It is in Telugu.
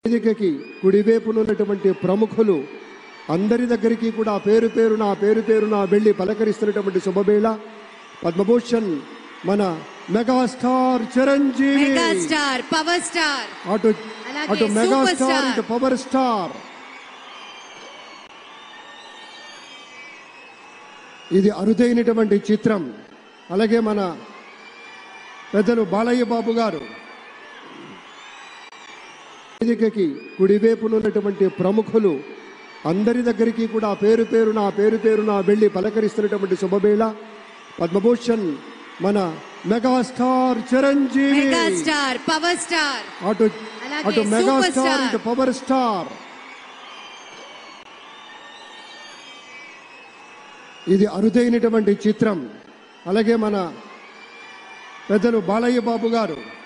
వేదికకి కుడివైపున ఉన్నటువంటి ప్రముఖులు అందరి దగ్గరికి కూడా పేరు పేరున పేరు పేరున వెళ్ళి పలకరిస్తున్నటువంటి శుభవేళ పద్మభూషణ్ మన megastar Chiranjeevi megastar power star అటు అలాగే అటు సూపర్ మెగాస్టార్ స్టార్. ఇటు పవర్ స్టార్ ఇది అరుదైనటువంటి చిత్రం అలాగే మన పెద్దలు బాలయ్య బాబు గారు వేదికకి కుడివైపున ఉన్నటువంటి ప్రముఖులు అందరి దగ్గరికి కూడా పేరు పేరున పేరు పేరున వెళ్ళి పలకరిస్తున్నటువంటి శుభవేళ పద్మభూషణ్ మన megastar Chiranjeevi megastar power star అటు అలాగే అటు సూపర్ మెగాస్టార్ స్టార్. ఇటు పవర్ స్టార్ ఇది అరుదైనటువంటి చిత్రం అలాగే మన పెద్దలు బాలయ్య బాబు గారు